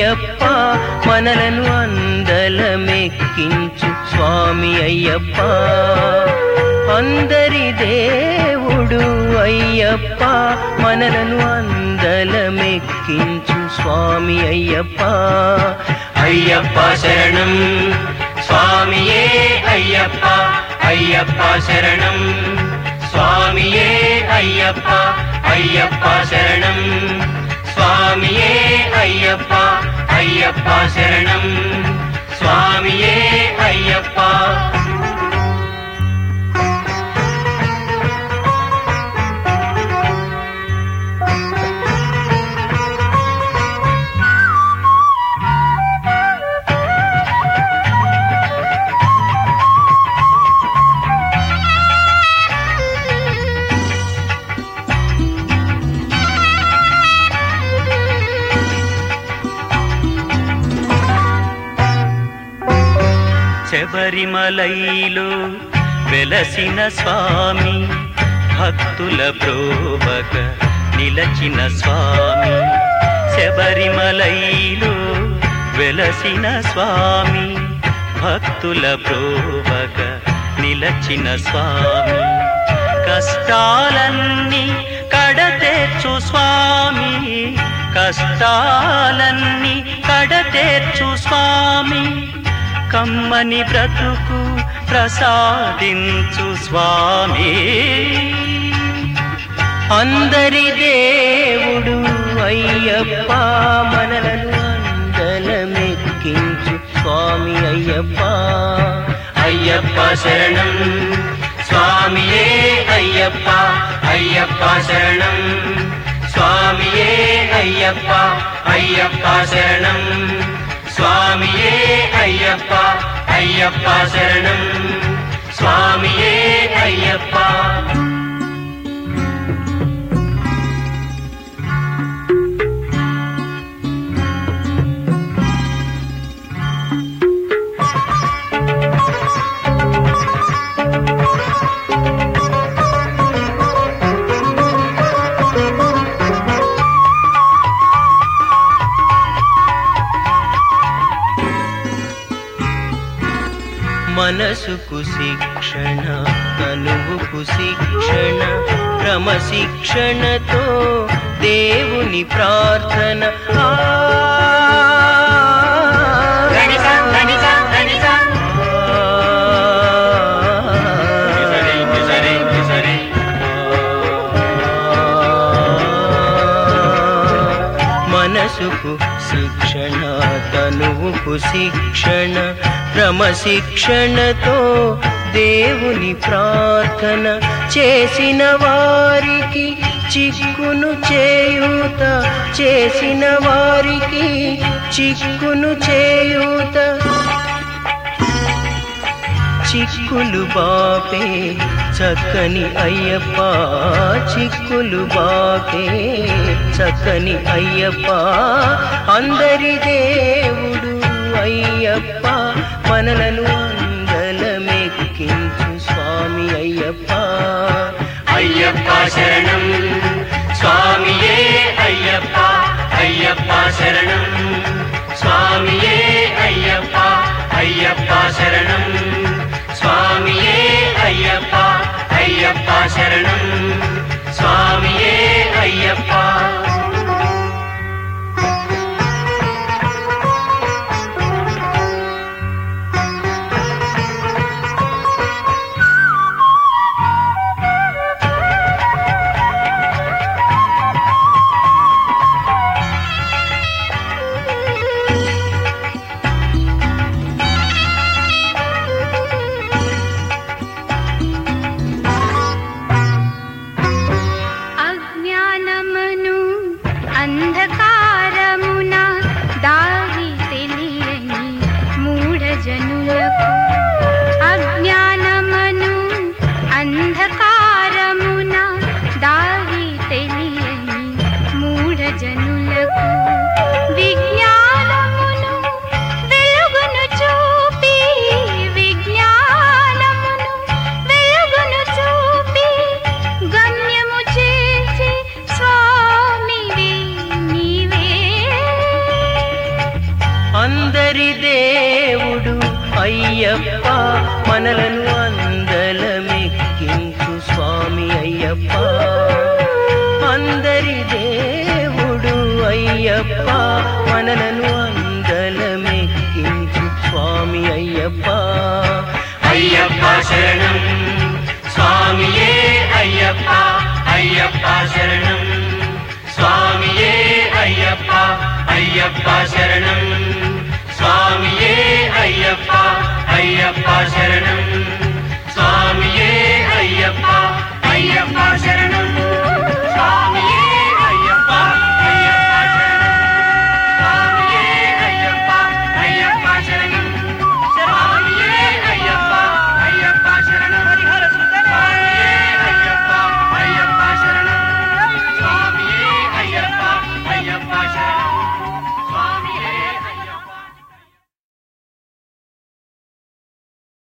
అయ్యప్ప మనలను అందలమెక్కించు స్వామి అయ్యప్ప అందరి దేవుడు అయ్యప్ప మనలను అందలమెక్కించు స్వామి అయ్యప్ప అయ్యప్ప శరణం స్వామియే అయ్యప్ప అయ్యప్ప శరణం స్వామియే అయ్యప్ప అయ్యప్ప శరణం స్వామియే అయ్యప్ప అయ్యప్ప శరణం స్వామియే అయ్యప్ప శబరిమలైలో వెలసిన స్వామి భక్తుల ప్రోభక నిలచిన స్వామి శబరిమలైలో వెలసిన స్వామి భక్తుల ప్రోభక నిలచిన స్వామి కష్టాలన్నీ కడతేర్చు స్వామి కష్టాలన్నీ కడతేర్చు స్వామి కమ్మని బ్రతుకు ప్రసాదించు స్వామి అందరి దేవుడు అయ్యప్ప మనలను అందలమెక్కించు స్వామి అయ్యప్ప అయ్యప్ప శరణం స్వామియే అయ్యప్ప అయ్యప్ప శరణం స్వామియే అయ్యప్ప అయ్యప్ప శరణం స్వామియే అయ్యప్ప అయ్యప్ప శరణం స్వామియే అయ్యప్ప మనసుకు శిక్షణ తనువుకు శిక్షణ క్రమశిక్షణతో దేవుని ప్రార్థన ఆ. మనసుకు శిక్షణ తనువుకు శిక్షణ క్రమశిక్షణతో దేవుని ప్రార్థన చేసిన వారికి చిక్కును చేయూత చేసిన వారికి చిక్కును చేయూత చిక్కులు బాపే చక్కని అయ్యప్ప చిక్కులు బాపే చక్కని అయ్యప్ప అందరి దేవుడు అయ్యప్ప మనలను అందలమెక్కించు స్వామి అయ్యప్ప అయ్యప్ప శరణం స్వామియే అయ్యప్ప అయ్యప్ప శరణం స్వామియే అయ్యప్ప అయ్యప్ప శరణం స్వామియే అయ్యప్ప అయ్యప్ప శరణం స్వామియే అయ్యప్ప మనలను అందలమెక్కించు స్వామి అయ్యప్ప అందరి దేవుడు అయ్యప్ప మనలను అందలమెక్కించు స్వామి అయ్యప్ప అయ్యప్ప శరణం స్వామియే అయ్యప్ప అయ్యప్ప శరణం స్వామియే అయ్యప్ప అయ్యప్ప శరణం స్వామియే అయ్యప్ప అయ్యప్ప శరణం